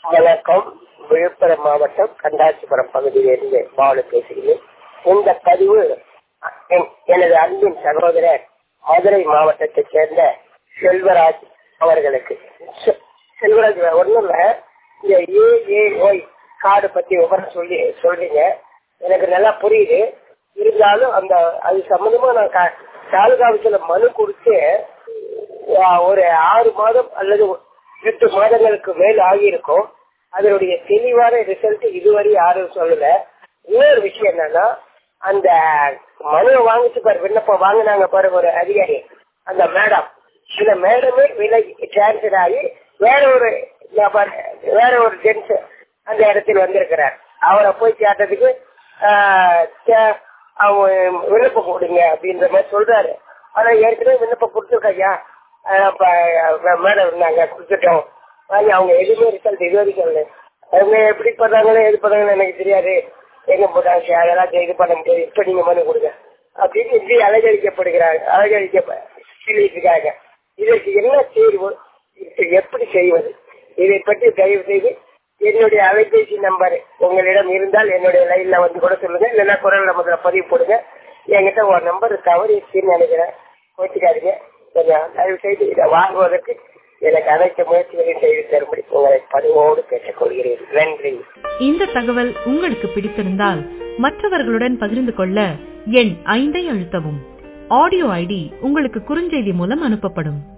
வணக்கம் விழுப்புரம் மாவட்டம் கண்டாச்சிபுரம் பகுதியிலிருந்து பாலு பேசுகிறேன் இந்த பதிவு என்- எனது அன்பின் சகோதரர் மதுரை மாவட்டத்தைச் சேர்ந்த செல்வராஜ் அவர்களுக்கு செ- செல்வராஜ் ஒண்ணும் இல்ல இந்த ஏஏஒய் கார்டு பத்தி விவரம் சொல்லி சொல்றீங்க எனக்கு நல்லா புரியுது இருந்தாலும் அந்த அது சம்பந்தமா நான் க- தாலுகா ஆபீஸ்ல மனு கொடுத்து ஆ, ஒரு ஆறு மாதம் அல்லது எட்டு மாதங்களுக்கு மேல் ஆகியிருக்கும் அதனுடைய தெளிவான ரிசல்ட் இதுவரை யாரும் சொல்லல இன்னொரு விஷயம் என்னன்னா அந்த மனுவை வாங்கிச்சு பாரு விண்ணப்பம் வாங்கினாங்க பாரு ஒரு அதிகாரி அந்த மேடம் இந்த மேடமே விலை டிரான்ஸ்பர் ஆகி வேற ஒரு நபர், வேற ஒரு ஜென்ஸ் அந்த இடத்தில் வந்திருக்கிறார் அவரை போய் கேட்டதுக்கு ஆஹ், கே- அவங்க விண்ணப்பம் கொடுங்க அப்படின்ற மாதிரி சொல்றாரு ஆனா ஏற்கனவே விண்ணப்பம் கொடுத்துருக்கையா மேடம் இருந்தாங்க கொடுத்துட்டோம் வாங்கி அவங்க எதுவுமே ரிசல்ட் இது வரைக்கும் இல்லை அவங்க எப்படி பண்ணாங்களோ எது பண்ணாங்களோ எனக்கு தெரியாது எங்க போட்டாங்க அதெல்லாம் இது பண்ண முடியாது இப்ப நீங்க மனு கொடுங்க அப்படின்னு இப்படி அலங்கரிக்கப்படுகிறாங்க அலங்கரிக்க சொல்லிட்டு இருக்காங்க இதற்கு என்ன தீர்வு இது எப்படி செய்வது இதை பற்றி தயவு செய்து என்னுடைய அலைபேசி நம்பர் உங்களிடம் இருந்தால் என்னுடைய லைன்ல வந்து கூட சொல்லுங்க இல்லைன்னா குரல் நம்பர்ல பதிவு போடுங்க என்கிட்ட ஒரு நம்பர் தவறிச்சுன்னு நினைக்கிறேன் கோச்சிக்காதீங்க கொஞ்சம் தயவு செய்து இதை வாங்குவதற்கு எனக்கு அனைத்து முயற்சிகளையும் செய்து தரும்படி உங்களை பதிவோடு கேட்டுக்கொள்கிறேன் நன்றி இந்த தகவல் உங்களுக்கு பிடித்திருந்தால் மற்றவர்களுடன் பகிர்ந்து கொள்ள எண் ஐந்தை அழுத்தவும் ஆடியோ ஐடி உங்களுக்கு குறுஞ்செய்தி மூலம் அனுப்பப்படும்